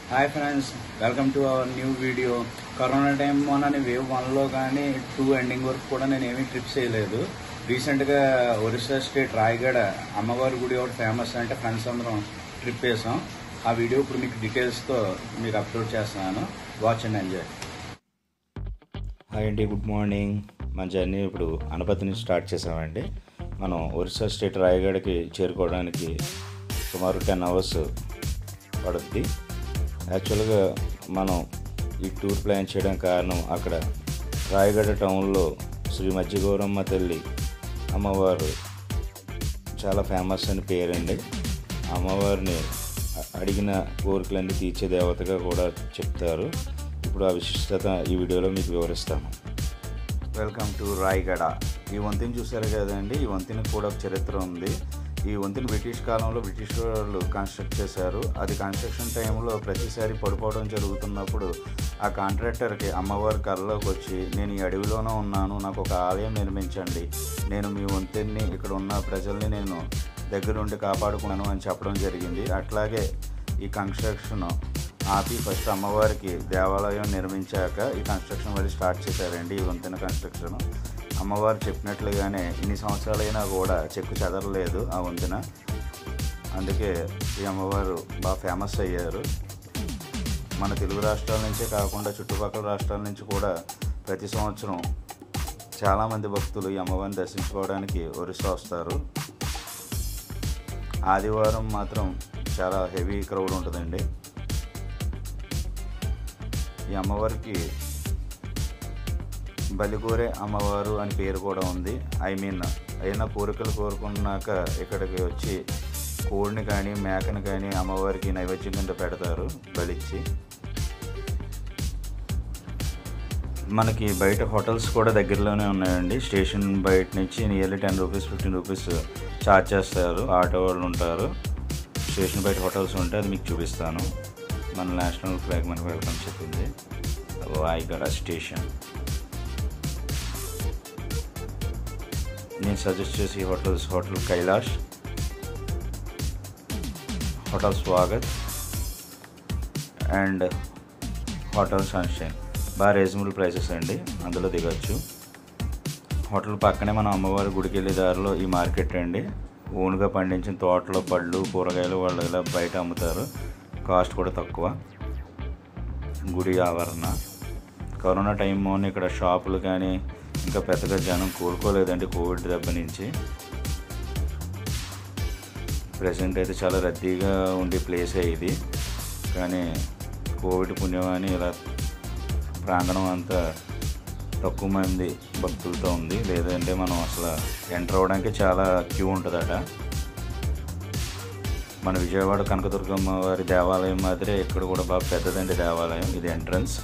Hi friends welcome to our new video corona time మొన్న wave వన్లో కానీ two ending వరకు కూడా నేను ఏమీ ట్రిప్స్ చేయలేదు రీసెంట్గా ఒరిస్సా స్టేట్ రాయగడ అమ్మవారి గుడి ఒకటి ఫేమస్ అంటే ఫ్రెండ్స్ అందరం ట్రిప్ వేసాం ఆ వీడియో ఇప్పుడు మీకు డీటెయిల్స్తో మీకు అప్లోడ్ చేస్తున్నాను వాచ్ అండ్ ఎంజాయ్ హాయ్ అండి గుడ్ మార్నింగ్ మన జర్నీ ఇప్పుడు అనపతి నుంచి స్టార్ట్ చేసామండి మనం ఒరిస్సా స్టేట్ రాయగడకి చేరుకోవడానికి సుమారు టెన్ అవర్స్ పడుద్ది యాక్చువల్గా మనం ఈ టూర్ ప్లాన్ చేయడం కారణం అక్కడ రాయగడ టౌన్లో శ్రీ మధ్యగౌరమ్మ తల్లి అమ్మవారు చాలా ఫేమస్ అని పేరండి అమ్మవారిని అ- అడిగిన కోరికలన్నీ తీర్చే దేవతగా కూడా చెప్తారు ఇప్పుడు ఆ విశిష్టత ఈ వీడియోలో మీకు వివరిస్తాను వెల్కమ్ టు రాయగడ ఈ వంతెన చూసారు కదండి ఈ వంతెనకు కూడా ఒక చరిత్ర ఉంది ఈ వంతెన బ్రిటిష్ కాలంలో బ్రిటిష్ వాళ్ళు కన్స్ట్రక్ట్ చేశారు అది కన్స్ట్రక్షన్ టైంలో ప్రతిసారి పడిపోవడం జరుగుతున్నప్పుడు ఆ కాంట్రాక్టర్కి అమ్మవారి కళ్ళలోకి వచ్చి నేను ఈ అడవిలోనే ఉన్నాను నాకు ఒక ఆలయం నిర్మించండి నేను మీ వంతెన్ని ఇక్కడ ఉన్న ప్రజల్ని నేను దగ్గరుండి కాపాడుకున్నాను అని చెప్పడం జరిగింది అట్లాగే ఈ కన్స్ట్రక్షన్ ఆపి ఫస్ట్ అమ్మవారికి దేవాలయం నిర్మించాక ఈ కన్స్ట్రక్షన్ మళ్ళీ స్టార్ట్ చేశారండి ఈ వంతెన కన్స్ట్రక్షన్ అమ్మవారు చెప్పినట్లుగానే ఇన్ని సంవత్సరాలైనా కూడా చెక్కు చెదరలేదు ఆ వంతెన అందుకే ఈ అమ్మవారు బాగా ఫేమస్ అయ్యారు మన తెలుగు రాష్ట్రాల నుంచే కాకుండా చుట్టుపక్కల రాష్ట్రాల నుంచి కూడా ప్రతి సంవత్సరం చాలామంది భక్తులు ఈ అమ్మవారిని దర్శించుకోవడానికి ఒరిస్సా వస్తారు ఆదివారం మాత్రం చాలా హెవీ క్రౌడ్ ఉంటుందండి ఈ అమ్మవారికి బలికోరే అమ్మవారు అని పేరు కూడా ఉంది ఐ మీన్ అయినా కోరికలు కోరుకున్నాక ఇక్కడికి వచ్చి కోడిని కానీ మేకని కానీ అమ్మవారికి నైవేద్యం కింద పెడతారు బలిచ్చి మనకి బయట హోటల్స్ కూడా దగ్గరలోనే ఉన్నాయండి స్టేషన్ బయట నుంచి nearly ten rupees fifteen rupees charge చేస్తారు ఆటో వాళ్ళు ఉంటారు స్టేషన్ బయట హోటల్స్ ఉంటే అది మీకు చూపిస్తాను మన నేషనల్ ఫ్లాగ్ మనకు వెల్కమ్ చెప్పింది రాయగడ స్టేషన్ నేను సజెస్ట్ చేసి hotels hotel Kailash hotel Swagat and hotel Sunshine బాగా రీజనబుల్ ప్రైసెస్ అండి అందులో దిగొచ్చు హోటల్ పక్కనే మనం అమ్మవారి గుడికి వెళ్ళే దారిలో ఈ మార్కెట్ అండి ఓన్గా పండించిన తోటలో పళ్ళు కూరగాయలు వాళ్ళు ఇలా బయట అమ్ముతారు కాస్ట్ కూడా తక్కువ గుడి ఆవరణ కరోనా టైంలోనే ఇక్కడ షాపులు కానీ ఇంకా పెద్దగా జనం కోలుకోలేదండి కోవిడ్ దెబ్బ నుంచి ప్రజెంట్ అయితే చాలా రద్దీగా ఉండే ప్లేసే ఇది కానీ కోవిడ్ పుణ్యమని ఇలా ప్రాంగణం అంతా తక్కువ మంది భక్తులతో ఉంది లేదంటే మనం అసలు ఎంటర్ అవ్వడానికి చాలా క్యూ ఉంటుందట మన విజయవాడ కనకదుర్గమ్మ వారి దేవాలయం మాదిరే ఇక్కడ కూడా బాగా పెద్దదండి దేవాలయం ఇది ఎంట్రన్స్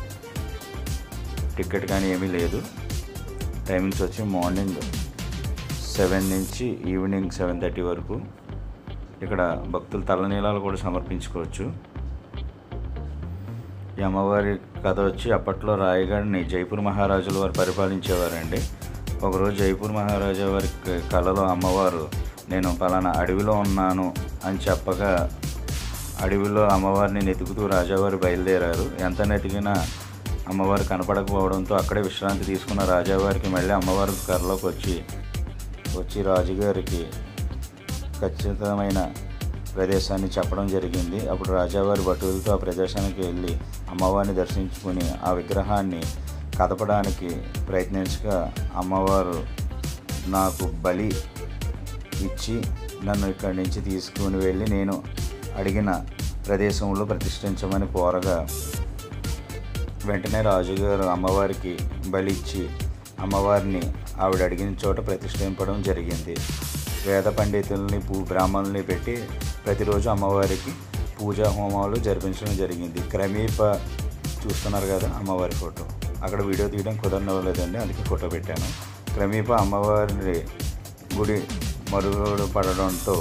టికెట్ కానీ ఏమీ లేదు టైమింగ్స్ వచ్చి మార్నింగ్ సెవెన్ నుంచి ఈవినింగ్ సెవెన్ థర్టీ వరకు ఇక్కడ భక్తులు తలనీలాలు కూడా సమర్పించుకోవచ్చు ఈ అమ్మవారి కథ వచ్చి అప్పట్లో రాయగఢని జైపూర్ మహారాజుల వారు పరిపాలించేవారండి ఒకరోజు జైపూర్ మహారాజా వారి క- కలలో అమ్మవారు నేను పలానా అడవిలో ఉన్నాను అని చెప్పగా అడవిలో అమ్మవారిని నెతుకుతూ రాజావారు బయలుదేరారు ఎంత నెతికినా అమ్మవారు కనపడకపోవడంతో అక్కడే విశ్రాంతి తీసుకున్న రాజావారికి మళ్ళీ అమ్మవారి కర్రలోకి వచ్చి వచ్చి రాజుగారికి ఖచ్చితమైన ప్రదేశాన్ని చెప్పడం జరిగింది అప్పుడు రాజావారి భటులతో ఆ ప్రదేశానికి వెళ్ళి అమ్మవారిని దర్శించుకుని ఆ విగ్రహాన్ని కదపడానికి ప్రయత్నించగా అమ్మవారు నాకు బలి ఇచ్చి నన్ను ఇక్కడి నుంచి తీసుకుని వెళ్ళి నేను అడిగిన ప్రదేశంలో ప్రతిష్ఠించమని కోరగా వెంటనే రాజుగారు అమ్మవారికి బలి ఇచ్చి అమ్మవారిని ఆవిడ అడిగిన చోట ప్రతిష్ఠింపడం జరిగింది వేద పండితుల్ని పూ బ్రాహ్మణుల్ని పెట్టి ప్రతిరోజు అమ్మవారికి పూజా హోమాలు జరిపించడం జరిగింది క్రమేప చూస్తున్నారు కదా అమ్మవారి ఫోటో అక్కడ వీడియో తీయడం కుదరనివ్వలేదండి అందుకే ఫోటో పెట్టాను క్రమేప అమ్మవారి గుడి మరుగుడు పడడంతో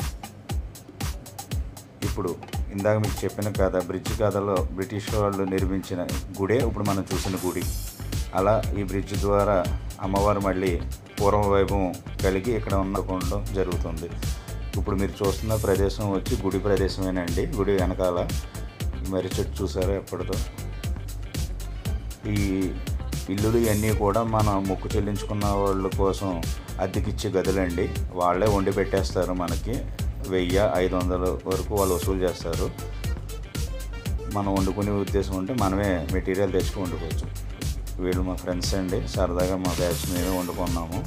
ఇప్పుడు ఇందాక మీకు చెప్పిన కథ బ్రిడ్జ్ కథలో బ్రిటిష్ వాళ్ళు నిర్మించిన గుడే ఇప్పుడు మనం చూసిన గుడి అలా ఈ బ్రిడ్జ్ ద్వారా అమ్మవారు మళ్ళీ పూర్వ వైభవం కలిగి ఇక్కడ ఉండకుండా జరుగుతుంది ఇప్పుడు మీరు చూస్తున్న ప్రదేశం వచ్చి గుడి ప్రదేశమేనండి గుడి వెనకాల మర్రి చెట్టు చూసారా ఎప్పటితో ఈ ఇల్లులు ఇవన్నీ కూడా మన మొక్కు చెల్లించుకున్న వాళ్ళ కోసం అద్దెకిచ్చే గదులండి వాళ్ళే వండి పెట్టేస్తారు మనకి వెయ్యి ఐదు వందల వరకు వాళ్ళు వసూలు చేస్తారు మనం వండుకునే ఉద్దేశం ఉంటే మనమే మెటీరియల్ తెచ్చుకు వండుకోవచ్చు వీళ్ళు మా ఫ్రెండ్స్ అండి సరదాగా మా బ్యాచ్ మేమే వండుకున్నాము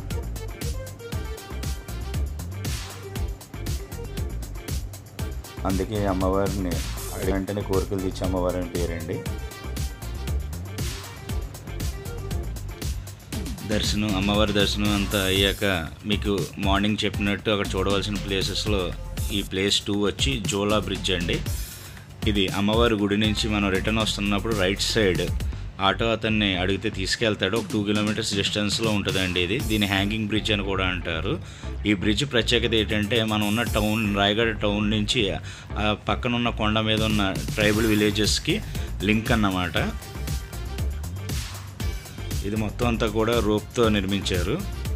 అందుకే ఈ అమ్మవారిని అడిగి వెంటనే కోరికలు తెచ్చి అమ్మవారి అని పేరండి దర్శనం అమ్మవారి దర్శనం అంతా అయ్యాక మీకు మార్నింగ్ చెప్పినట్టు అక్కడ చూడవలసిన ప్లేసెస్లో ఈ ప్లేస్ టూ వచ్చి జోలా బ్రిడ్జ్ అండి ఇది అమ్మవారి గుడి నుంచి మనం రిటర్న్ వస్తున్నప్పుడు రైట్ సైడ్ ఆటో అతన్ని అడిగితే తీసుకెళ్తాడు ఒక టూ కిలోమీటర్స్ డిస్టెన్స్లో ఉంటుందండి ఇది దీన్ని హ్యాంగింగ్ బ్రిడ్జ్ అని కూడా అంటారు ఈ బ్రిడ్జ్ ప్రత్యేకత ఏంటంటే మనం ఉన్న టౌన్ రాయగడ టౌన్ నుంచి ఆ పక్కన ఉన్న కొండ మీద ఉన్న ట్రైబల్ విలేజెస్కి లింక్ అన్నమాట ఇది మొత్తం అంతా కూడా రోప్తో నిర్మించారు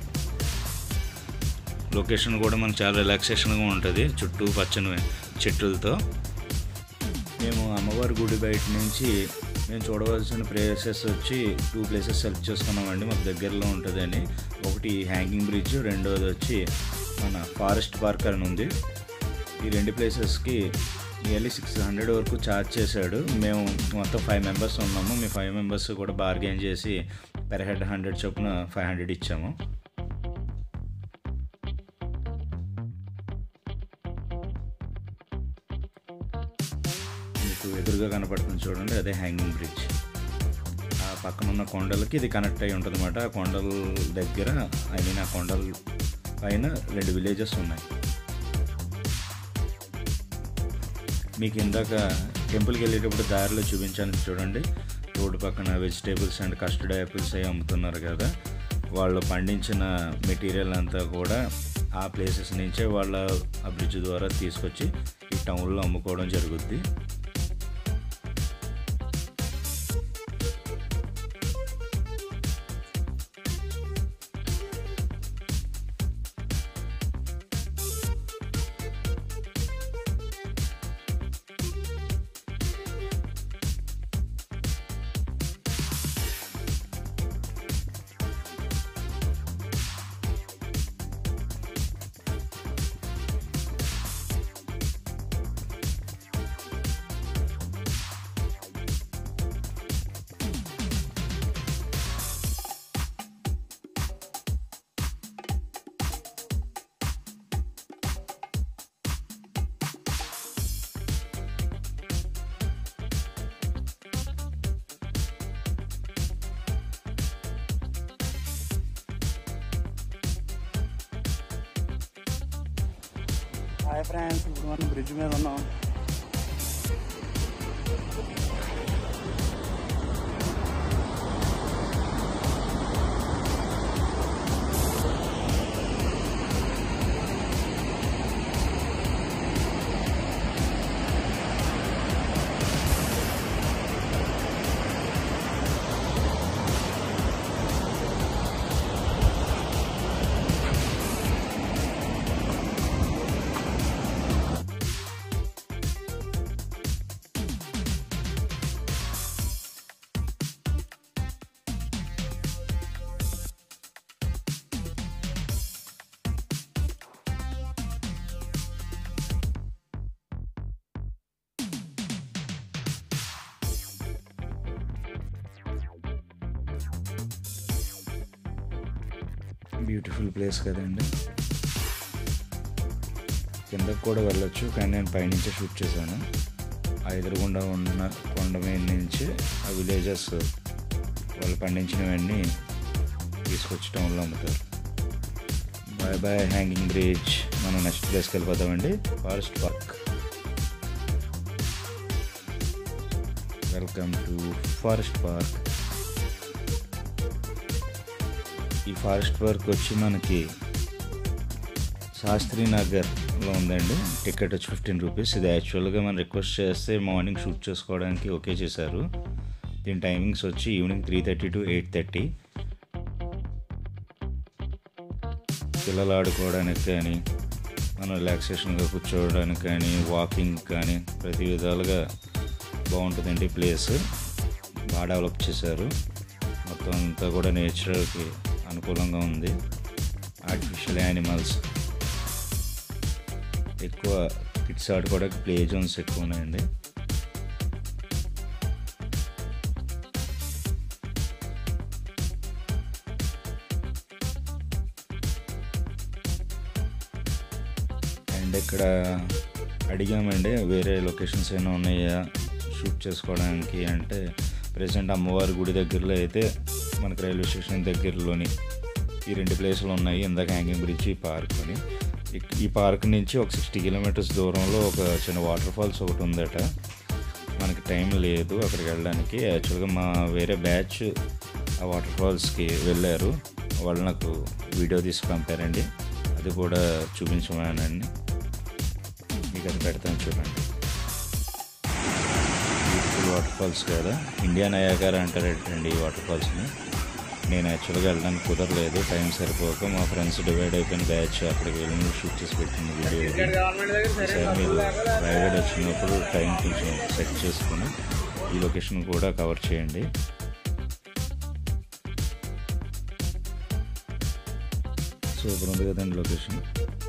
లొకేషన్ కూడా మనకు చాలా రిలాక్సేషన్గా ఉంటుంది చుట్టూ పచ్చని చెట్లతో మేము అమ్మవారి గుడి బయట నుంచి మేము చూడవలసిన ప్లేసెస్ వచ్చి టూ ప్లేసెస్ సెలెక్ట్ చేసుకున్నామండి మాకు దగ్గరలో ఉంటుందని ఒకటి హ్యాంగింగ్ బ్రిడ్జ్ రెండోది వచ్చి మన ఫారెస్ట్ పార్క్ అని ఉంది ఈ రెండు ప్లేసెస్కి నియర్లీ సిక్స్ హండ్రెడ్ వరకు ఛార్జ్ చేశాడు మేము మొత్తం ఫైవ్ మెంబర్స్ ఉన్నాము మీ ఫైవ్ మెంబర్స్ కూడా బార్గెన్ చేసి పెర్ హెడ్ హండ్రెడ్ చొప్పున ఫైవ్ హండ్రెడ్ ఇచ్చాము మీకు ఎదురుగా కనపడుతుంది చూడండి అదే హ్యాంగింగ్ బ్రిడ్జ్ ఆ పక్కన ఉన్న కొండలకి ఇది కనెక్ట్ అయి ఉంటుంది అనమాట ఆ కొండల దగ్గర ఐ మీన్ ఆ కొండల పైన రెండు విలేజెస్ ఉన్నాయి మీకు ఇందాక టెంపుల్కి వెళ్ళేటప్పుడు దారిలో చూపించాను చూడండి రోడ్డు పక్కన వెజిటేబుల్స్ అండ్ కస్టర్డ్ యాపిల్స్ అవి అమ్ముతున్నారు కదా వాళ్ళు పండించిన మెటీరియల్ అంతా కూడా ఆ ప్లేసెస్ నుంచే వాళ్ళ ఆ బ్రిడ్జ్ ద్వారా తీసుకొచ్చి ఈ టౌన్లో అమ్ముకోవడం జరుగుద్ది హాయ్ ఫ్రెండ్స్ ఇప్పుడు మనం బ్రిడ్జ్ మీద ఉన్నాం బ్యూటిఫుల్ ప్లేస్ కదండి కిందకు కూడా వెళ్ళొచ్చు కానీ నేను పైనుంచే షూట్ చేశాను ఆ ఎదురుగుండా ఉన్న కొండ మీద నుంచి ఆ విలేజెస్ వాళ్ళు పండించినవన్నీ తీసుకొచ్చి టౌన్లో అమ్ముతారు బాయ్ బాయ్ హ్యాంగింగ్ బ్రిడ్జ్ మనం నెక్స్ట్ ప్లేస్కి వెళ్ళిపోతామండి forest park welcome to forest park ఈ ఫారెస్ట్ పార్క్ వచ్చి మనకి శాస్త్రి నగర్లో ఉందండి టికెట్ వచ్చి ఫిఫ్టీన్ రూపీస్ ఇది యాక్చువల్గా మనం రిక్వెస్ట్ చేస్తే మార్నింగ్ షూట్ చేసుకోవడానికి ఓకే చేశారు దీని టైమింగ్స్ వచ్చి evening three thirty to eight thirty పిల్లలు ఆడుకోవడానికి కానీ మనం రిలాక్సేషన్గా కూర్చోవడానికి కానీ వాకింగ్ కానీ ప్రతి విధాలుగా బాగుంటుందండి ప్లేస్ బాగా డెవలప్ చేశారు మొత్తం అంతా కూడా నేచర్కి అనుకూలంగా ఉంది ఆర్టిఫిషియల్ యానిమల్స్ ఎక్కువ కిడ్స్ ఆడుకోవడానికి ప్లే జోన్స్ ఎక్కువ ఉన్నాయండి అండ్ ఇక్కడ అడిగామండి వేరే లొకేషన్స్ ఏమైనా ఉన్నాయా షూట్ చేసుకోవడానికి అంటే ప్రజెంట్ అమ్మవారి గుడి దగ్గరలో అయితే మనకి రైల్వే స్టేషన్ దగ్గరలోని ఈ రెండు ప్లేసులు ఉన్నాయి ఇందాక హ్యాంగింగ్ బ్రిడ్జ్ ఈ పార్క్ అని ఇక్- ఈ పార్క్ నుంచి ఒక సిక్స్టీ కిలోమీటర్స్ దూరంలో ఒక చిన్న వాటర్ ఫాల్స్ ఒకటి ఉందట మనకి టైం లేదు అక్కడికి వెళ్ళడానికి యాక్చువల్గా మా వేరే బ్యాచ్ ఆ వాటర్ ఫాల్స్కి వెళ్ళారు వాళ్ళు నాకు వీడియో తీసి పంపారండి అది కూడా చూపించమనండి మీకు అది పెడతాను చూడండి బ్యూటిఫుల్ వాటర్ ఫాల్స్ కదా ఇండియా నయాగార అంటారండి ఈ వాటర్ ఫాల్స్ని నేను యాక్చువల్గా వెళ్ళడానికి కుదరలేదు టైం సరిపోక మా ఫ్రెండ్స్ డివైడ్ అయిపోయిన బ్యాచ్ అక్కడికి వెళ్ళి షూట్ చేసి పెట్టింది వీడియో ఇది. ఈసారి మీరు రాయగడ వచ్చినప్పుడు టైం కొంచెం సెట్ చేసుకుని ఈ లొకేషన్ కూడా కవర్ చేయండి సూపర్ ఉంది కదండి లొకేషన్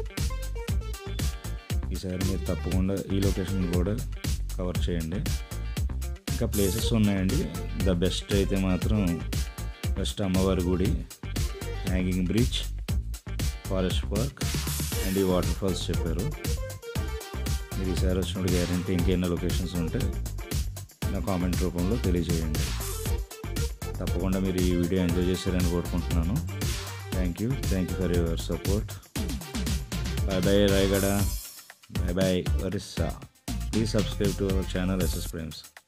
ఈసారి మీరు తప్పకుండా ఈ లొకేషన్ కూడా కవర్ చేయండి ఇంకా ప్లేసెస్ ఉన్నాయండి ద బెస్ట్ అయితే మాత్రం ఫస్ట్ అమ్మవారి గుడి hanging bridge forest park and ఈ వాటర్ ఫాల్స్ చెప్పారు మీరు ఈసారి వచ్చినప్పుడు గ్యారంటీ ఇంకేమైనా లొకేషన్స్ ఉంటే నా కామెంట్ రూపంలో తెలియజేయండి తప్పకుండా మీరు ఈ వీడియో ఎంజాయ్ చేశారని కోరుకుంటున్నాను thank you thank you for your support bye bye Rayagada bye bye Orissa please subscribe to our channel SS Prem's